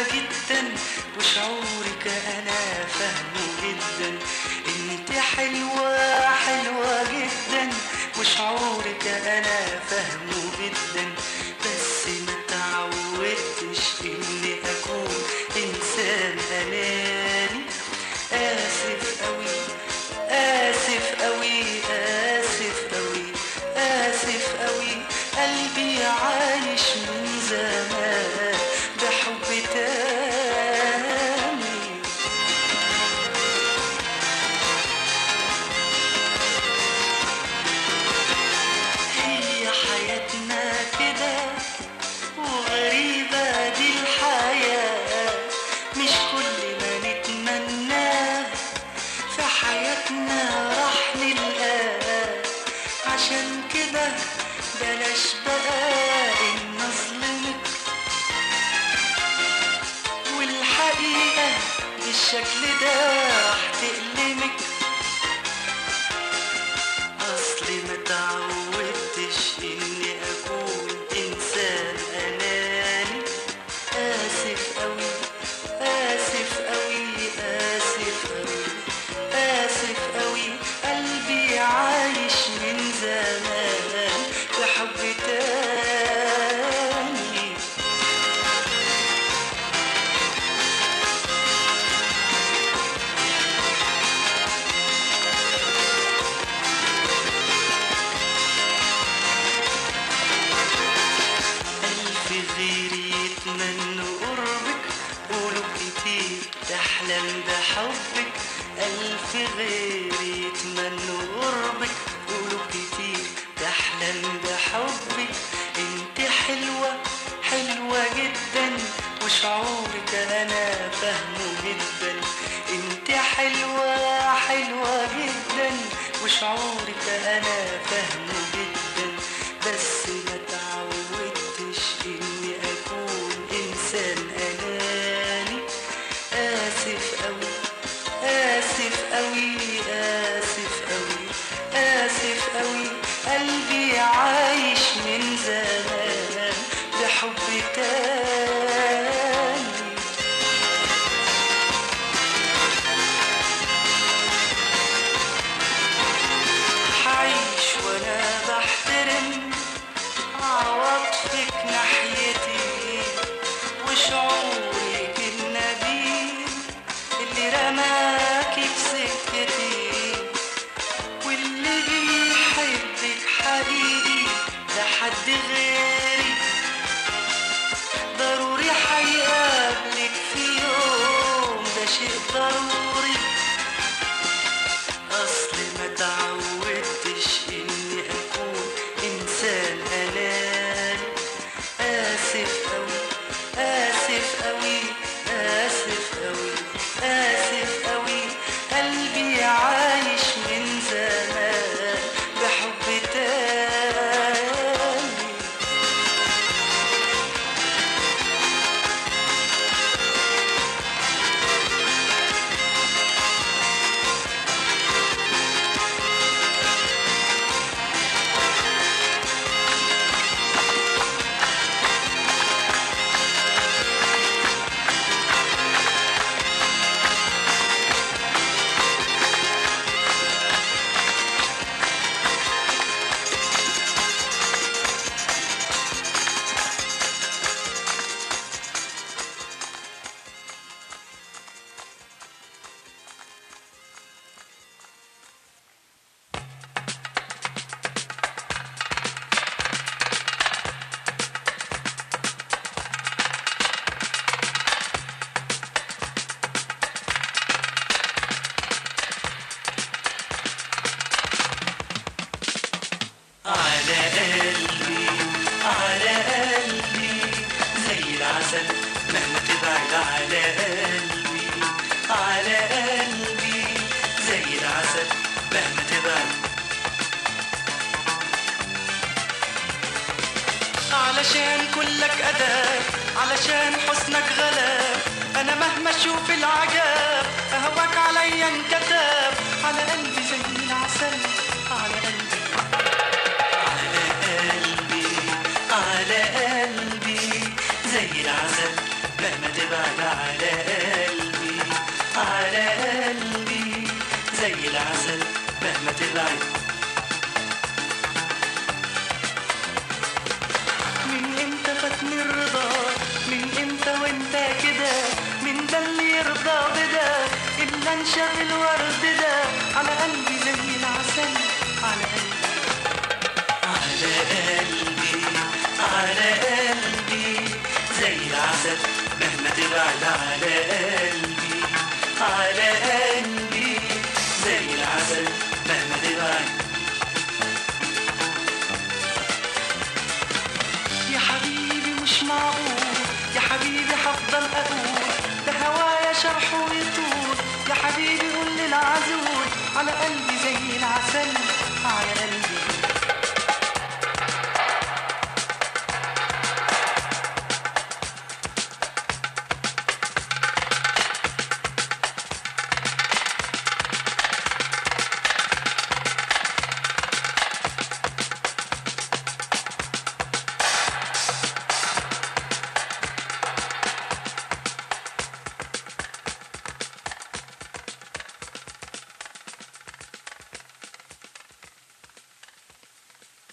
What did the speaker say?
جدا وشعورك انا فاهمه جدا انت حلوة حلوة جدا وشعورك انا فاهمه جدا بس ما تعودتش اني اكون انسان اناني اسف قوي اسف قوي اسف قوي اسف قوي قلبي عايش من زمان بحب تاني هي حياتنا كده وغريبة دي الحياة مش كل ما نتمناه في حياتنا راح نلقاه عشان كده بلاش بقى إن نظلمك والحقيقة بالشكل ده راح تألمك أصلي ما تعودتش إني أكون إنسان أناني آسف أوي آسف أوي آسف أوي آسف أوي قلبي عايش من زمان بحب تاني ألف غيري يتمنوا قربك قولوا كتير تحلم بحبك ألف غيري يتمنوا قربك قولوا كتير تحلم بحبك انت حلوة حلوة جدا وشعورك أنا فاهمه جدا انت حلوة حلوة جدا وشعورك أنا فاهمه جدا بس ما تعودتش إني أكون إنسان أناني آسف أوي آسف أوي آسف أوي آسف أوي قلبي عايش من زمان بحب تاني حعيش وانا بحترم عواطفك ناحيتي وشعورك النبيل اللي رماكي في سكتي واللي بيحبك حقيقي ده حد غيري ضروري هيقابلك في يوم ده شيء ضروري أصلي ما تعودتش إني أكون إنسان أناني آسف أوي آسف أوي آسف أوي آسف أوي قلبي عايش من زمان بحب تاني على قلبي على قلبي زي العسل مهما تبعد على قلبي على قلبي زي العسل مهما تبعد علشان كلك أداب علشان حسنك غلاب أنا مهما أشوف العجاب أهواك عليا انكتاب على قلبي زي العسل على قلبي على قلبي على قلبي زي العسل مهما تبعد تبعد من امتى فاتني الرضا من امتى وانت كده من ده اللي يرضى بده الا انشف الورد ده على قلبي زي العسل على قلبي على قلبي على قلبي زي العسل مهما تبعد على قلبي على قلبي زي العسل مهما تبعد يا حبيبي مش معقول يا حبيبي هفضل اقول ده هوايا شرح ويطول يا حبيبي قول للعزول على قلبي زي العسل على قلبي